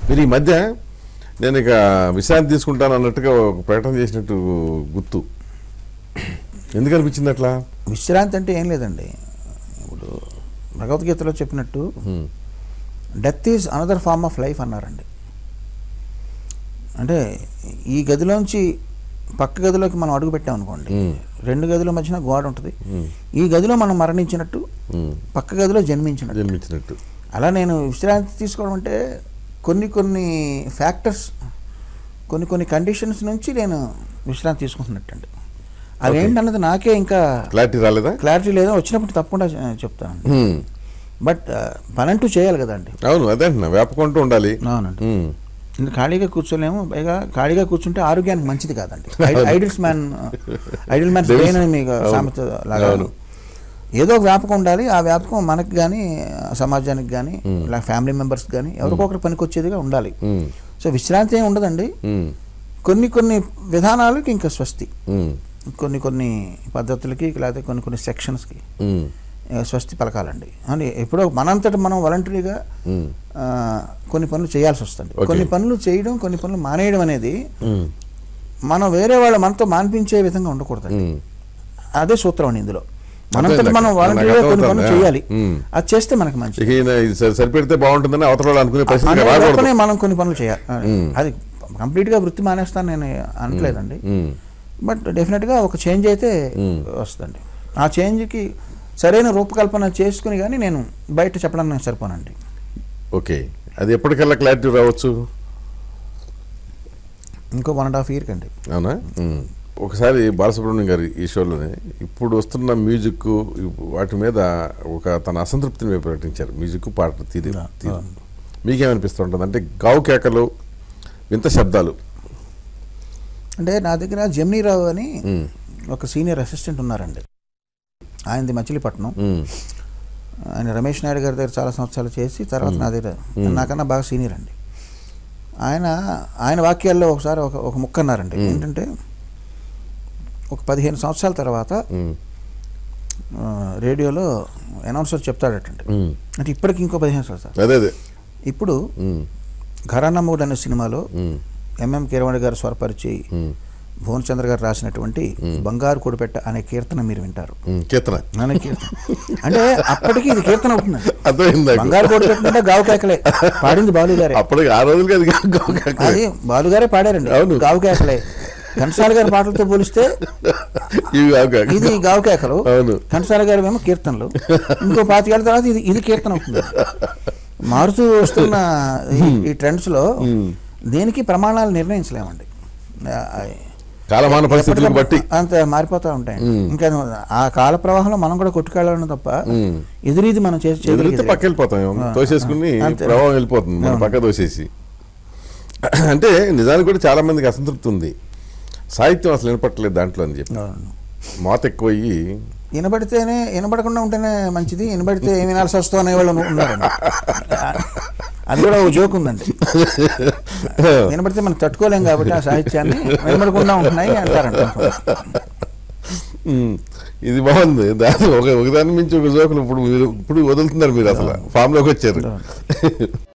మీరు ఈ మధ్య నేను ఇక విశ్రాంతి తీసుకుంటాను అన్నట్టుగా ఒక ప్రకటన చేసినట్టు గుర్తు ఎందుకు అనిపించింది అట్లా విశ్రాంతి అంటే ఏం లేదండి ఇప్పుడు భగవద్గీతలో చెప్పినట్టు hmm. Death is another form of life అన్నారండి అంటే ఈ గదిలోంచి పక్క గదిలోకి మనం అడుగు పెట్టాం అనుకోండి మ్మ్. రెండు గదుల మధ్యన గోడ ఉంటుంది మ్మ్. ఈ గదిలో మనం మరణించినట్టు హ్మ్. పక్క గదిలో జన్మించినట్టు జన్మించినట్టు అలా నేను విశ్రాంతి తీసుకోవడం అంటే కొన్ని కొన్ని ఫ్యాక్టర్స్ కొన్ని కొన్ని కండిషన్స్ నుంచి నేను విశ్రాంతి తీసుకుంటున్నట్టండి అవి Okay. ఏంటన్నది నాకే ఇంకా క్లారిటీ రాలేదా క్లారిటీ లేదా వచ్చినప్పుడు తప్పకుండా చె- చెప్తాను హ్మ్. బట్ పనంటూ చేయాలి కదండి అవును అదే అంటున్నా వ్యాపకుంటూ ఉండాలి అవునండి హ్మ్. ఇంక ఖాళీగా కూర్చోలేము పైగా ఖాళీగా కూర్చుంటే ఆరోగ్యానికి మంచిది కాదండి ఐడిల్స్ మ్యాన్ ఐడిల్ మ్యాన్ తెలుసు. బ్రెయిన్ అని మీకు అవును. సామెత లాగా అవును. ఏదో ఒక వ్యాపకం ఉండాలి ఆ వ్యాపకం మనకి కానీ సమాజానికి కానీ ఇలా ఫ్యామిలీ మెంబర్స్ కానీ ఎవరికొకరు పనికొచ్చేదిగా ఉండాలి హ్మ్. సో విశ్రాంతి ఏమి ఉండదండి హ్మ్. కొన్ని కొన్ని విధానాలకి ఇంకా స్వస్తి హ్మ్. కొన్ని కొన్ని పద్ధతులకి లేకపోతే కొన్ని కొన్ని సెక్షన్స్కి హ్మ్. స్వస్తి పలకాలండి అని ఎప్పుడో మనంతట మనం వాలంటరీగా హ్మ్. కొన్ని పనులు చేయాల్సి వస్తుంది Okay. కొన్ని పనులు చేయడం కొన్ని పనులు మానేయడం అనేది హ్మ్. మనం వేరే వాళ్ళ మనతో మాన్పించే విధంగా ఉండకూడదు హ్మ్. అదే సూత్రం అండి ఇందులో మనంతట అర్థమైంది. మనం నాకు వాలంటరీగా కొన్ని అర్థమవుతుంది. పనులు చేయాలి మ్మ్. అది చేస్తే మనకి మంచిది ఇక ఈయన ఇది సరి- సరిపెడితే బాగుంటుందని అవతల వాళ్ళు అనుకునే పరిస్థితి అనే రాకూడదు లోపలే మనం కొన్ని పనులు చేయాలి మ్మ్. అది కంప్లీట్గా వృత్తి మానేస్తాను నేను అనట్లేదండి హ్మ్. బట్ డెఫినెట్గా ఒక చేంజ్ అయితే మ్మ్. వస్తుందండి ఆ చేంజ్కి సరైన రూపకల్పన చేసుకుని కానీ నేను బయట చెప్పడానికి నేను సరిపోనండి ఓకే అది ఎప్పటికల్లా క్లారిటీ రావచ్చు ఇంకో వన్ అండ్ హాఫ్ ఇయర్ కండి అవునా మ్మ్. ఒకసారి బాలసుబ్రహ్మణ్యం గారి ఈ షోలోనే ఇప్పుడు వస్తున్న మ్యూజిక్ వాటి మీద ఒక తన అసంతృప్తిని మీరు ప్రకటించారు మ్యూజిక్ పాట తీరు ఆ, తీరు ఆ. మీకేమనిపిస్తూ ఉంటుంది అంటే గావు కేకలు వింత శబ్దాలు అంటే నా దగ్గర జమ్నీరావు అని మ్మ్. ఒక సీనియర్ అసిస్టెంట్ ఉన్నారండి ఆయనది మచిలీపట్నం మ్మ్. ఆయన రమేష్ నాయుడు గారి దగ్గర చాలా సంవత్సరాలు చేసి తర్వాత నా దగ్గర మ్మ్. నాకన్నా బాగా సీనియర్ అండి ఆయన ఆయన వాక్యాల్లో ఒకసారి ఒక ఒక ముక్క అన్నారండి మ్మ్. ఏంటంటే ఒక పదిహేను సంవత్సరాల తర్వాత మ్మ్. ఆ, రేడియోలో అనౌన్సర్ చెప్తాడటండి మ్మ్. అంటే ఇప్పటికి ఇంకో పదిహేను సంవత్సరాలు అదే అదే ఇప్పుడు మ్మ్. ఘరానా మూడ్ అనే సినిమాలో మ్మ్. ఎంఎం కీరవాణి గారు స్వరపరిచి మ్మ్. భువనచంద్ర గారు రాసినటువంటి బంగారు కొడిపెట్ట అనే కీర్తన మీరు వింటారు మ్మ్. కీర్తన అనే కీర్తన అంటే అప్పటికి ఇది కీర్తన అవుతుందండి అర్థమైంది నాకు. బంగారు కొడిపెట్ట అంటే గావు కేకలే పాడింది బాలు గారే అప్పటికి ఆ రోజులకి అది గావు కేకలే. అది బాలు గారే పాడారండి అవును. గావు కేకలే ఘంటసాల గారి పాటలతో పోలిస్తే ఇవి గావు కేకలు. ఇది గావు కేకలు అవును. ఘంటసాల గారి ఏమో కీర్తనలు ఇంకో పాతికేళ్ల తర్వాత ఇది ఇది కీర్తన అవుతుంది మారుతూ వస్తున్న ఈ- ఈ ట్రెండ్స్ లో దేనికి ప్రమాణాలు నిర్ణయించలేమండి ఆ, కాలమాన పరిస్థితులను బట్టి అంత మారిపోతూ ఉంటాయండి మ్మ్. ఇంకా ఆ కాల ప్రవాహంలో మనం కూడా కొట్టుకెళ్ళడం తప్ప మ్మ్. ఎదురీది మనం చేసి ఎదురైతే చేయగలిగేది పక్క వెళ్ళిపోతాం ఆ, తోసేసుకుని ఆ, అంతే. ప్రభావం వెళ్ళిపోతుంది మన అవును. పక్క తోసేసి అంటే నిజానికి కూడా చాలా మందికి అసంతృప్తి ఉంది సాహిత్యం అసలు వినపట్టలేదు దాంట్లో అని చెప్పి అవును. మోత ఎక్కువయ్యి వినబడితేనే వినబడకుండా ఉంటేనే మంచిది వినబడితే ఏం వినాల్సి వస్తుందో అనేవాళ్ళు ఉన్నారండి అది కూడా ఒక జోక్ ఉందండి వినబడితే మనం తట్టుకోలేం కాబట్టి ఆ సాహిత్యాన్ని వినబడకుండా ఉంటున్నాయి అంటారంట ఉమ్, ఇది బాగుంది దాని ఒక ఒకదాని మించి ఒక జోకులు ఇప్పుడు మీరు ఇప్పుడు వదులుతున్నారు మీరు అసలు ఫామ్ లోకి వచ్చారు